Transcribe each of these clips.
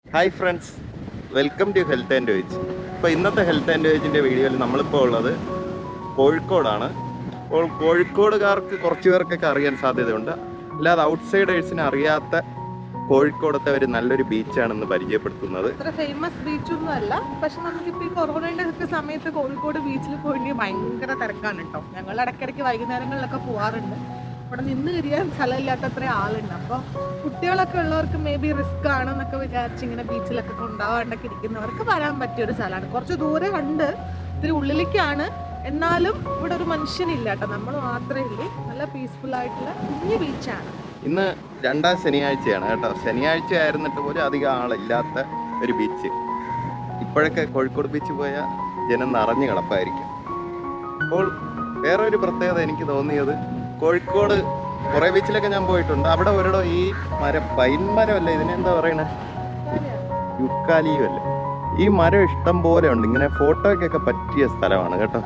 Hi friends welcome to health and wage ഇപ്പോൾ ഇന്നത്തെ health and വേജിൻ്റെ വീഡിയോയിൽ നമ്മളിപ്പോൾ ഉള്ളത് കോഴിക്കോടാണ് അപ്പോൾ കോഴിക്കോടുകാർക്ക് കുറച്ച് പേർക്കൊക്കെ അറിയാൻ സാധ്യതയുണ്ട് അല്ലാതെ ഔട്ട്സൈഡേഴ്സിന് അറിയാത്ത കോഴിക്കോടത്തെ ഒരു നല്ലൊരു ബീച്ചാണെന്ന് പരിചയപ്പെടുത്തുന്നത് അത്ര ഫേമസ് ബീച്ചൊന്നും അല്ല പക്ഷെ നമുക്കിപ്പോ ഈ കൊറോണയുടെ ഒക്കെ സമയത്ത് കോഴിക്കോട് ബീച്ചിൽ പോയിട്ട് ഭയങ്കര തിരക്കാണ് കേട്ടോ ഞങ്ങൾ ഇടയ്ക്കിടയ്ക്ക് വൈകുന്നേരങ്ങളിലൊക്കെ പോവാറുണ്ട് അവിടെ നിന്ന് തിരിയാൻ സ്ഥലമില്ലാത്ത അത്ര ആളുണ്ട് അപ്പോൾ കുട്ടികളൊക്കെ ഉള്ളവർക്ക് മേ ബി റിസ്ക് ആണെന്നൊക്കെ വിചാരിച്ച് ഇങ്ങനെ ബീച്ചിലൊക്കെ കൊണ്ടാവാണ്ടൊക്കെ ഇരിക്കുന്നവർക്ക് വരാൻ പറ്റിയ ഒരു സ്ഥലമാണ് കുറച്ച് ദൂരെ കണ്ട് ഇത്തിരി ഉള്ളിലേക്കാണ് എന്നാലും ഇവിടെ ഒരു മനുഷ്യനില്ല കേട്ടോ നമ്മൾ മാത്രമേ ഉള്ളൂ നല്ല പീസ്ഫുൾ ആയിട്ടുള്ള കുഞ്ഞു ബീച്ചാണ് ഇന്ന് രണ്ടാം ശനിയാഴ്ചയാണ് കേട്ടോ ശനിയാഴ്ച ആയിരുന്നിട്ട് പോലും അധികം ആളില്ലാത്ത ഒരു ബീച്ച് ഇപ്പോഴൊക്കെ കോഴിക്കോട് ബീച്ച് പോയ ജനം നിറഞ്ഞു കിടപ്പായിരിക്കും അപ്പോൾ വേറെ ഒരു പ്രത്യേകത എനിക്ക് തോന്നിയത് കോഴിക്കോട് കുറേ ബീച്ചിലൊക്കെ ഞാൻ പോയിട്ടുണ്ട് അവിടെ ഒരിടം ഈ മരം പൈൻ മരമല്ല ഇതിനെന്താ പറയണേ യുക്കാലിയും അല്ലേ ഈ മരം ഇഷ്ടം പോലെ ഉണ്ട് ഇങ്ങനെ ഫോട്ടോയ്ക്കൊക്കെ പറ്റിയ സ്ഥലമാണ് കേട്ടോ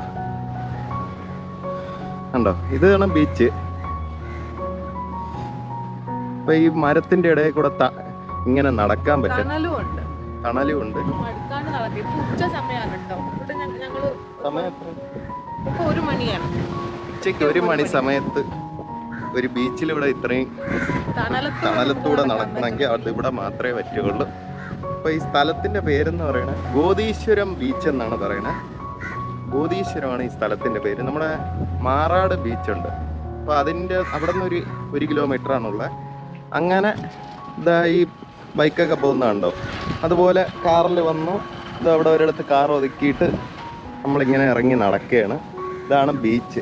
കണ്ടോ ഇതാണ് ബീച്ച് ഇപ്പൊ ഈ മരത്തിന്റെ ഇടയിൽ കൂടെ ത- ഇങ്ങനെ നടക്കാൻ പറ്റും തണലും ഉണ്ട് തണലും ഉണ്ട് മടുക്കാണ്ട് നടക്കും ഇപ്പൊ ഉച്ച സമയമാണ് കേട്ടോ ഇവിടെ ഞങ്ങ- ഞങ്ങള് സമയം എത്ര? ഇപ്പൊ ഒരു മണിയാണ് ഉച്ചയ്ക്ക് ഒരു മണി സമയത്ത് ഒരു ബീച്ചിൽ ഇവിടെ ഇത്രയും തണലത്ത് തണലത്തൂടെ നടക്കണമെങ്കിൽ അത് ഇവിടെ മാത്രമേ പറ്റുള്ളൂ അപ്പൊ ഈ സ്ഥലത്തിന്റെ പേരെന്ന് പറയുന്നത് ഗോതീശ്വരം ബീച്ച് എന്നാണ് പറയുന്നത് ഗോതീശ്വരമാണ് ഈ സ്ഥലത്തിന്റെ പേര് നമ്മുടെ മാറാട് ബീച്ചുണ്ട് അപ്പൊ അതിന്റെ അവിടെ നിന്ന് ഒരു ഒരു കിലോമീറ്റർ ആണുള്ളത് അങ്ങനെ ഇതാ ഈ ബൈക്കൊക്കെ പോകുന്നതുണ്ടോ അതുപോലെ കാറിൽ വന്നു ഇത് അവിടെ ഒരിടത്ത് കാർ ഒതുക്കിയിട്ട് നമ്മളിങ്ങനെ ഇറങ്ങി നടക്കുകയാണ് ഇതാണ് ബീച്ച്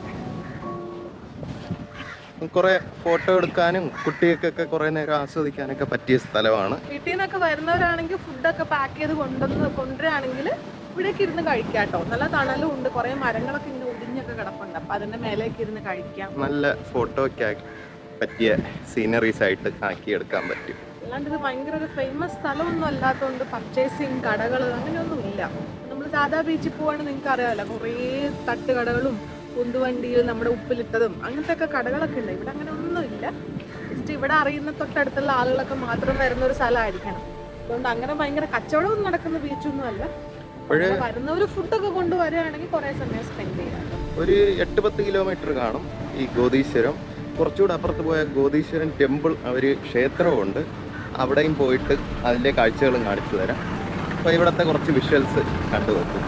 കുറേ ഫോട്ടോ എടുക്കാനും കുട്ടികൾക്കൊക്കെ കുറേ നേരം ആസ്വദിക്കാനൊക്കെ പറ്റിയ സ്ഥലമാണ് വീട്ടിൽ നിന്നൊക്കെ വരുന്നവരാണെങ്കിൽ ഫുഡൊക്കെ പാക്ക് ചെയ്ത് കൊണ്ടുവന്ന് കൊണ്ടുവരികയാണെങ്കിൽ ഇവിടേക്ക് ഇരുന്ന് കഴിക്കാം കേട്ടോ നല്ല തണലും ഉണ്ട് കുറെ മരങ്ങളൊക്കെ ഇങ്ങനെ ഒടിഞ്ഞൊക്കെ കിടപ്പുണ്ട് അപ്പൊ അതിന്റെ മേലേക്ക് ഇരുന്ന് കഴിക്കാം നല്ല ഫോട്ടോയ്ക്ക് പറ്റിയ സീനറീസ് ആയിട്ട് ആക്കിയെടുക്കാൻ പറ്റും അല്ലാണ്ട് ഇത് ഭയങ്കര ഒരു ഫേമസ് സ്ഥലമൊന്നും അല്ലാത്തതുകൊണ്ട് പർച്ചേസിങ് കടകൾ അങ്ങനെയൊന്നും ഇല്ല നമ്മൾ സാധാ ബീച്ചിൽ പോവാണെങ്കിൽ നിങ്ങൾക്ക് അറിയാമല്ലോ കുറേ തട്ടുകടകളും ഉന്തുവണ്ടിയിൽ നമ്മുടെ ഉപ്പിലിട്ടതും അങ്ങനത്തെ ഒക്കെ കടകളൊക്കെ ഉണ്ട് ഇവിടെ അങ്ങനെ ഒന്നുമില്ല ജസ്റ്റ് ഇവിടെ അറിയുന്ന തൊട്ടടുത്തുള്ള ആളുകളൊക്കെ മാത്രം വരുന്ന ഒരു സ്ഥലമായിരിക്കണം അതുകൊണ്ട് അങ്ങനെ ഭയങ്കര കച്ചവടമൊന്നും നടക്കുന്ന ബീച്ചൊന്നും അല്ല അപ്പോഴ് വരുന്നവർ ഫുഡൊക്കെ കൊണ്ടുവരികയാണെങ്കിൽ കുറേ സമയം സ്പെൻഡ് ചെയ്യാം ഒരു എട്ട് പത്ത് കിലോമീറ്റർ കാണും ഈ ഗോതീശ്വരം കുറച്ചുകൂടെ അപ്പുറത്ത് പോയ ഗോതീശ്വരൻ ടെമ്പിൾ ഒരു ക്ഷേത്രമുണ്ട് അവിടെയും പോയിട്ട് അതിൻ്റെ കാഴ്ചകളും കാണിച്ചു തരാം അപ്പോൾ ഇവിടുത്തെ കുറച്ച് വിഷ്വൽസ് കണ്ടു നോക്കും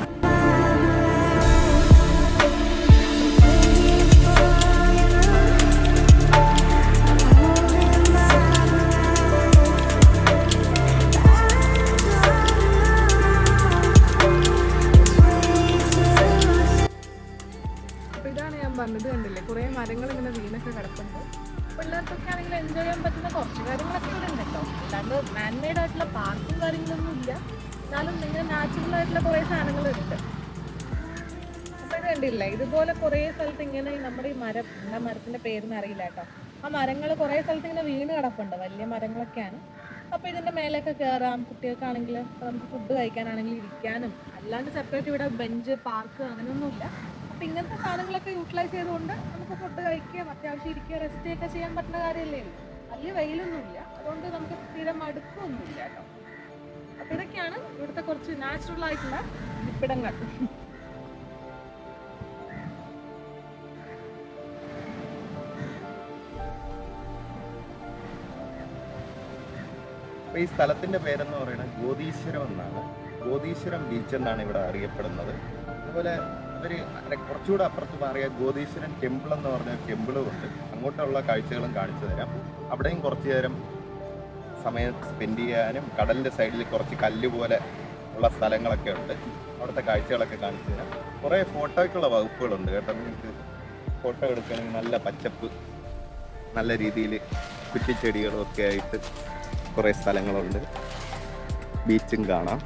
അപ്പൊ ഇതാണ് ഞാൻ പറഞ്ഞത് കണ്ടില്ലേ കുറേ മരങ്ങൾ ഇങ്ങനെ വീണൊക്കെ കിടപ്പുണ്ട് പിള്ളേർക്കൊക്കെ ആണെങ്കിൽ എൻജോയ് ചെയ്യാൻ പറ്റുന്ന കുറച്ച് കാര്യങ്ങളൊക്കെ ഇവിടെ ഉണ്ട് കേട്ടോ അല്ലാണ്ട് മാൻമെയ്ഡ് ആയിട്ടുള്ള പാർക്കും കാര്യങ്ങളൊന്നും ഇല്ല എന്നാലും ഇങ്ങനെ നാച്ചുറൽ ആയിട്ടുള്ള കുറേ സാധനങ്ങളുണ്ട് അപ്പൊ ഇത് കണ്ടില്ലേ ഇതുപോലെ കുറേ സ്ഥലത്ത് ഇങ്ങനെ ഈ നമ്മുടെ ഈ മരം എന്താ മരത്തിന്റെ പേരൊന്നും അറിയില്ല കേട്ടോ ആ മരങ്ങൾ കുറേ സ്ഥലത്ത് ഇങ്ങനെ വീണ് കിടപ്പുണ്ട് വലിയ മരങ്ങളൊക്കെയാണ് അപ്പൊ ഇതിന്റെ മേലേക്ക് കയറാം കുട്ടികൾക്കാണെങ്കിൽ നമുക്ക് ഫുഡ് കഴിക്കാനാണെങ്കിൽ ഇരിക്കാനും അല്ലാണ്ട് സെപ്പറേറ്റ് ഇവിടെ ബെഞ്ച് പാർക്ക് അങ്ങനെയൊന്നുമില്ല അപ്പൊ ഇങ്ങനത്തെ സാധനങ്ങളൊക്കെ യൂട്ടിലൈസ് ചെയ്തുകൊണ്ട് നമുക്ക് ഫുഡ് കഴിക്കുകയും അത്യാവശ്യം ഇരിക്കുക റെസ്റ്റ് ഒക്കെ ചെയ്യാൻ പറ്റുന്ന കാര്യമല്ലേ ഉള്ളൂ വലിയ വെയിലൊന്നുമില്ല അതുകൊണ്ട് നമുക്ക് സ്ഥിരം മടുക്കൊന്നുമില്ല കേട്ടോ അപ്പൊ ഇതൊക്കെയാണ് ഇവിടുത്തെ കുറച്ച് നാച്ചുറൽ ആയിട്ടുള്ള ഇപ്പിടങ്ങൾ അപ്പോൾ ഈ സ്ഥലത്തിൻ്റെ പേരെന്ന് പറയുന്നത് ഗോതീശ്വരം എന്നാണ് ഗോതീശ്വരം ബീച്ച് എന്നാണ് ഇവിടെ അറിയപ്പെടുന്നത് അതുപോലെ ഒരു അര- കുറച്ചുകൂടെ അപ്പുറത്ത് മാറിയ ഗോതീശ്വരൻ ടെമ്പിൾ എന്ന് പറഞ്ഞ ടെമ്പിളും ഉണ്ട് അങ്ങോട്ടുള്ള കാഴ്ചകളും കാണിച്ചു തരാം അവിടെയും കുറച്ച് നേരം സമയം സ്പെൻഡ് ചെയ്യാനും കടലിൻ്റെ സൈഡിൽ കുറച്ച് കല്ല് പോലെ ഉള്ള സ്ഥലങ്ങളൊക്കെ ഉണ്ട് അവിടുത്തെ കാഴ്ചകളൊക്കെ കാണിച്ചു തരാം കുറേ ഫോട്ടോയ്ക്കുള്ള വകുപ്പുകളുണ്ട് കേട്ടോ നിങ്ങൾക്ക് ഫോട്ടോ എടുക്കണമെങ്കിൽ നല്ല പച്ചപ്പ് നല്ല രീതിയിൽ കുറ്റിച്ചെടികളും ഒക്കെ ആയിട്ട് കുറേ സ്ഥലങ്ങളുണ്ട് ബീച്ചും കാണാം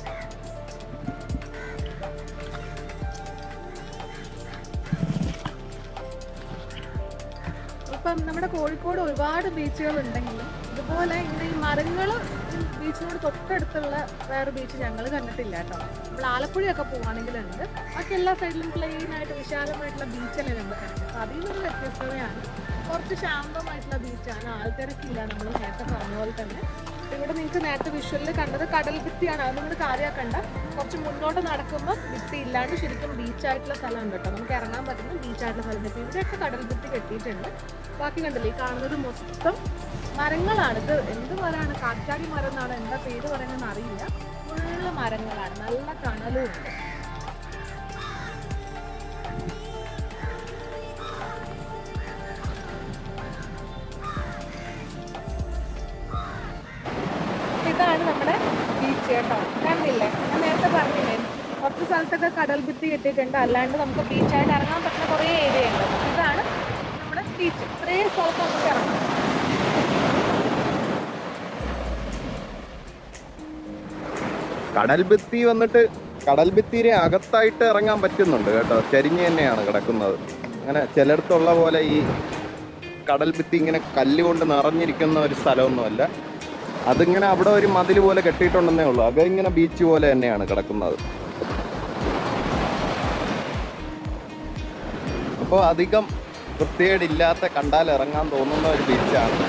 ഇപ്പം നമ്മുടെ കോഴിക്കോട് ഒരുപാട് ബീച്ചുകൾ ഉണ്ടെങ്കിലും ഇതുപോലെ ഇങ്ങനെ ഈ മരങ്ങൾ ബീച്ചിനോട് തൊട്ടടുത്തുള്ള വേറെ ബീച്ച് ഞങ്ങൾ കണ്ടിട്ടില്ല കേട്ടോ നമ്മൾ ആലപ്പുഴയൊക്കെ പോവാണെങ്കിലുണ്ട് ബാക്കി എല്ലാ സൈഡിലും പ്ലെയിൻ ആയിട്ട് വിശാലമായിട്ടുള്ള ബീച്ചല്ലേ നമ്മൾ കണ്ടത് അപ്പോൾ അതിൽ നിന്നൊരു വ്യത്യസ്തതയാണ് കുറച്ച് ശാന്തമായിട്ടുള്ള ബീച്ചാണ് ആൾത്തിരക്കില്ല നമ്മൾ നേരത്തെ പറഞ്ഞ പോലെ തന്നെ ഇവിടെ നിങ്ങൾക്ക് നേരത്തെ വിഷ്വലിൽ കണ്ടത് കടൽ ഭിത്തിയാണ് അത് നിങ്ങൾ കാര്യമാക്കണ്ട കുറച്ച് മുന്നോട്ട് നടക്കുമ്പോൾ ഭിത്തി ഇല്ലാണ്ട് ശരിക്കും ബീച്ചായിട്ടുള്ള സ്ഥലമുണ്ട് കേട്ടോ നമുക്ക് ഇറങ്ങാൻ പറ്റുന്ന ബീച്ചായിട്ടുള്ള സ്ഥലം ഇപ്പം ഇവിടെയൊക്കെ കടൽ ഭിത്തി കെട്ടിയിട്ടുണ്ട് ബാക്കി കണ്ടില്ലേ ഈ കാണുന്നത് മൊത്തം മരങ്ങളാണ് ഇത് എന്ത് മരമാണ് കാറ്റാടി മരം എന്നാണ് എന്താ പേര് പറയുന്നതെന്ന് അറിയില്ല ഫുള്ള് മരങ്ങളാണ് നല്ല തണലും ഉണ്ട് ഇതാണ് നമ്മുടെ ബീച്ച് കേട്ടോ കണ്ടില്ലേ ഞാൻ നേരത്തെ പറഞ്ഞില്ലേ കുറച്ച് സ്ഥലത്തൊക്കെ കടൽ ഭിത്തി കെട്ടിയിട്ടുണ്ട് അല്ലാണ്ട് നമുക്ക് ബീച്ചായിട്ട് ഇറങ്ങാൻ പറ്റുന്ന കുറേ ഏരിയ ഉണ്ട് ഇതാണ് നമ്മുടെ ബീച്ച് ഇത്രയും സ്ഥലത്ത് നമുക്ക് ഇറങ്ങാം കടൽ ഭിത്തി വന്നിട്ട് കടൽ ഭിത്തിയുടെ അകത്തായിട്ട് ഇറങ്ങാൻ പറ്റുന്നുണ്ട് കേട്ടോ ചരിഞ്ഞ് തന്നെയാണ് കിടക്കുന്നത് അങ്ങനെ ചിലയിടത്തുള്ള പോലെ ഈ കടൽ ഭിത്തി ഇങ്ങനെ കല്ല് കൊണ്ട് നിറഞ്ഞിരിക്കുന്ന ഒരു സ്ഥലമൊന്നുമല്ല അതിങ്ങനെ അവിടെ ഒരു മതിൽ പോലെ കെട്ടിയിട്ടുണ്ടെന്നേ ഉള്ളൂ അത് ഇങ്ങനെ ബീച്ച് പോലെ തന്നെയാണ് കിടക്കുന്നത് അപ്പോൾ അധികം വൃത്തികേടില്ലാത്ത കണ്ടാൽ ഇറങ്ങാൻ തോന്നുന്ന ഒരു ബീച്ചാണ്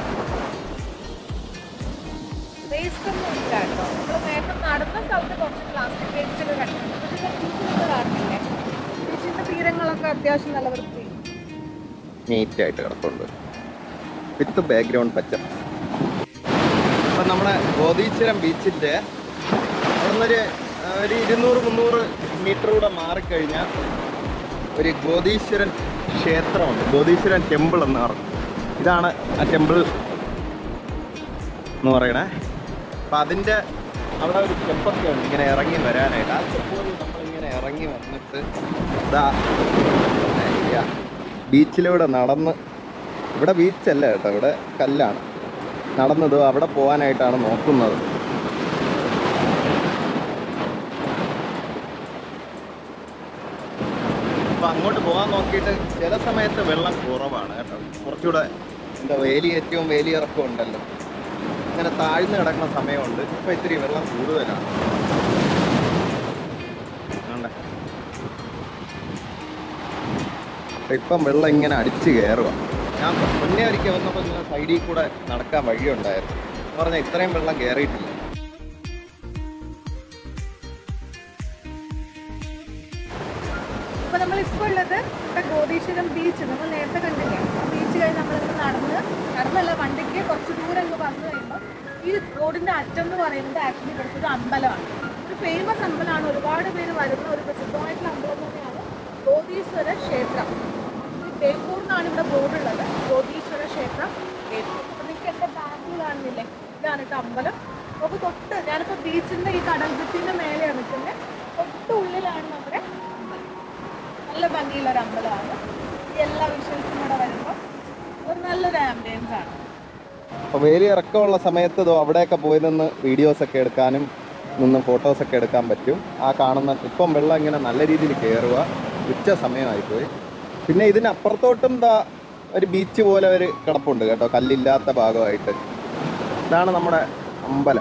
വേസ്റ്റ് ഒന്നും ഇല്ല കേട്ടോ നമ്മൾ നേരത്തെ നടന്ന സ്ഥലത്ത് കുറച്ച് പ്ലാസ്റ്റിക് വേസ്റ്റ് ഒക്കെ കണ്ടിട്ടുണ്ട് പക്ഷേ ബീച്ചിൽ കാണുന്നില്ലേ ബീച്ചിന്റെ തീരങ്ങളൊക്കെ അത്യാവശ്യം നല്ല വൃത്തി നീറ്റായിട്ട് കിടപ്പുണ്ട് വിത്ത് ബാക്ക്ഗ്രൗണ്ട് പച്ച അപ്പം നമ്മുടെ ഗോതീശ്വരം ബീച്ചിൻ്റെ അവിടുന്നൊരു ആ, ഒരു ഇരുന്നൂറ് മുന്നൂറ് മീറ്റർ കൂടെ മാറിക്കഴിഞ്ഞാൽ ഒരു ഗോതീശ്വരൻ ക്ഷേത്രമുണ്ട് ഗോതീശ്വരൻ ടെമ്പിൾ എന്ന് പറഞ്ഞു ഇതാണ് ആ ടെമ്പിൾ എന്ന് പറയണേ അപ്പം അതിൻ്റെ അവിടെ ഒരു സ്റ്റെപ്പൊക്കെ ഉണ്ട് ഇങ്ങനെ ഇറങ്ങി വരാനായിട്ട് ആ സ്റ്റെപ്പ് നമ്മളിങ്ങനെ ഇറങ്ങി വന്നിട്ട് ഇതാ ഐഡിയ. ബീച്ചിലൂടെ നടന്ന് ഇവിടെ ബീച്ചല്ല കേട്ടോ ഇവിടെ കല്ലാണ് നടന്നത് അവിടെ പോകാനായിട്ടാണ് നോക്കുന്നത് അപ്പൊ അങ്ങോട്ട് പോകാൻ നോക്കിയിട്ട് ചില സമയത്ത് വെള്ളം കുറവാണ് കേട്ടോ കുറച്ചുകൂടെ എന്താ വേലിയേറ്റവും വേലിയിറക്കവും ഉണ്ടല്ലോ ഇങ്ങനെ താഴ്ന്നു കിടക്കുന്ന സമയമുണ്ട് ഇപ്പൊ ഇത്തിരി വെള്ളം കൂടുതലാണ് ആണ്ടെ. അപ്പൊ ഇപ്പം വെള്ളം ഇങ്ങനെ അടിച്ച് കയറുക ഞാൻ മുന്നേ ഒരിക്കൽ വന്നപ്പോൾ ഇങ്ങനെ സൈഡിൽ കൂടെ നടക്കാൻ വഴിയുണ്ടായിരുന്നു എന്ന് പറഞ്ഞാൽ ഇത്രയും വെള്ളം കയറിയിട്ടില്ല ഇപ്പൊ നമ്മൾ ഇപ്പോൾ ഉള്ളത് ഇവിടെ ഗോതീശ്വരം ബീച്ച് നമ്മൾ നേരത്തെ കണ്ടില്ലേ ആ ബീച്ച് കഴിഞ്ഞ് നമ്മളിങ്ങനെ നടന്ന് നടന്നല്ല വണ്ടിക്ക് കുറച്ച് ദൂരം അങ്ങ് വന്നു കഴിയുമ്പോൾ ഈ റോഡിന്റെ അറ്റം എന്ന് പറയുന്നത് ആക്ച്വലി ഇവിടുത്തെ ഒരു അമ്പലമാണ് ഒരു ഫേമസ് അമ്പലമാണ് ഒരുപാട് പേര് വരുന്ന ഒരു പ്രസിദ്ധമായിട്ടുള്ള അമ്പലം തന്നെയാണ് ഗോതീശ്വര ക്ഷേത്രം ഈ ബേപ്പൂർ എന്നാണ് ഇവിടെ ബോർഡുള്ളത് ഗോതീശ്വര ക്ഷേത്രം ബേപ്പൂർ അപ്പൊ നിങ്ങൾക്ക് എന്റെ ബാക്കിൽ കാണുന്നില്ലേ ഇതാണ് കേട്ടോ അമ്പലം നമുക്ക് തൊട്ട് ഞാനിപ്പോ ബീച്ചിന്റെ ഈ കടൽ ഭിത്തിന്റെ മേലെയാണ് നിൽക്കുന്നത് തൊട്ട് ഉള്ളിലാണ് നമ്മുടെ അമ്പലം നല്ല ഭംഗിയുള്ള ഒരു അമ്പലമാണ് ഈ എല്ലാ വിഷ്വൽസും കൂടെ വരുമ്പോൾ ഒരു നല്ലൊരു ആംബിയൻസ് ആണ് അപ്പോൾ വേലി ഇറക്കമുള്ള സമയത്ത് ഇതോ അവിടെയൊക്കെ പോയി നിന്ന് വീഡിയോസ് ഒക്കെ എടുക്കാനും നിന്ന് ഫോട്ടോസ് ഒക്കെ എടുക്കാൻ പറ്റും ആ കാണുന്ന ഇപ്പം വെള്ളം ഇങ്ങനെ നല്ല രീതിയിൽ കയറുക ഉച്ച സമയമായിപ്പോയി പിന്നെ ഇതിനപ്പുറത്തോട്ടും ദാ ഒരു ബീച്ച് പോലെ ഒരു കിടപ്പുണ്ട് കേട്ടോ കല്ലില്ലാത്ത ഭാഗമായിട്ട് ഇതാണ് നമ്മുടെ അമ്പലം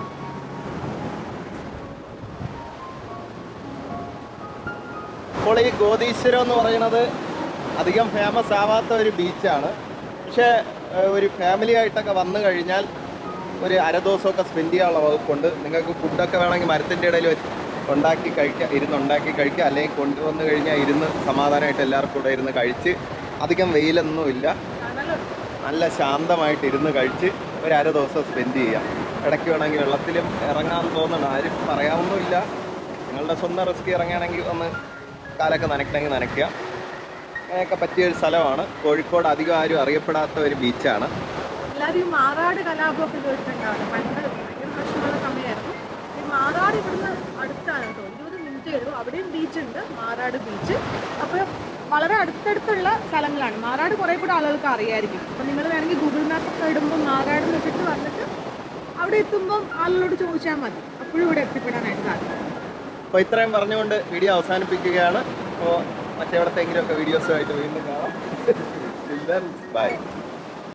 അപ്പോൾ ഈ ഗോതീശ്വരം എന്ന് പറയുന്നത് അധികം ഫേമസ് ആവാത്ത ഒരു ബീച്ചാണ് പക്ഷേ ഏഹ്, ഒരു ഫാമിലി ആയിട്ടൊക്കെ വന്നു കഴിഞ്ഞാൽ ഒരു അര ദിവസമൊക്കെ സ്പെൻഡ് ചെയ്യാനുള്ള വകുപ്പുണ്ട് നിങ്ങൾക്ക് ഫുഡൊക്കെ വേണമെങ്കിൽ മരത്തിൻ്റെ ഇടയിൽ വെച്ച് ഉണ്ടാക്കി കഴിക്കുക ഇരുന്ന് ഉണ്ടാക്കി കഴിക്കുക അല്ലെങ്കിൽ കൊണ്ടുവന്ന് കഴിഞ്ഞാൽ ഇരുന്ന് സമാധാനമായിട്ട് എല്ലാവർക്കും കൂടെ ഇരുന്ന് കഴിച്ച് അധികം വെയിലൊന്നുമില്ല തണലുണ്ട് നല്ല ശാന്തമായിട്ട് ഇരുന്ന് കഴിച്ച് ഒരു അര ദിവസം സ്പെൻഡ് ചെയ്യാം ഇടയ്ക്ക് വേണമെങ്കിൽ വെള്ളത്തിലും ഇറങ്ങാൻ തോന്നണം ആരും പറയാവുന്നില്ല നിങ്ങളുടെ സ്വന്തം റിസ്ക് ഇറങ്ങുകയാണെങ്കിൽ ഒന്ന് കാലൊക്കെ നനയ്ക്കണമെങ്കിൽ നനയ്ക്കുക അങ്ങനെയൊക്കെ പറ്റിയ ഒരു സ്ഥലമാണ് കോഴിക്കോട് അധികം ആരും അറിയപ്പെടാത്ത ഒരു ബീച്ചാണ് എല്ലാവരും ഈ മാറാട് കലാപമൊക്കെ കേട്ടിട്ടുണ്ടാവില്ല പണ്ട് ഭയങ്കര പ്രശ്നമുള്ള സമയമായിരുന്നു ഈ മാറാട് ഇവിടുന്ന് അടുത്താണ് കേട്ടോ ഇരുപത് മിനിറ്റേ ഉള്ളൂ അവിടെയും ബീച്ച് ഉണ്ട് മാറാട് ബീച്ച് അപ്പോൾ വളരെ അടുത്തടുത്തുള്ള സ്ഥലങ്ങളാണ് മാറാട് കുറേ കൂടെ ആളുകൾക്ക് അറിയായിരിക്കും അപ്പോൾ നിങ്ങൾ വേണമെങ്കിൽ ഗൂഗിൾ മാപ്പ് ഒക്കെ ഇടുമ്പോൾ മാറാട് എന്നിട്ട് വന്നിട്ട് അവിടെ എത്തുമ്പം ആളുകളോട് ചോദിച്ചാൽ മതി അപ്പോഴും ഇവിടെ എത്തിപ്പെടാനായിട്ട് സാധിക്കും അപ്പോൾ ഇത്രയും പറഞ്ഞുകൊണ്ട് വീഡിയോ അവസാനിപ്പിക്കുകയാണ് അപ്പോൾ മറ്റെവിടത്തെങ്കിലുമൊക്കെ വീഡിയോസുമായിട്ട് വീണ്ടും കാണാം ബൈ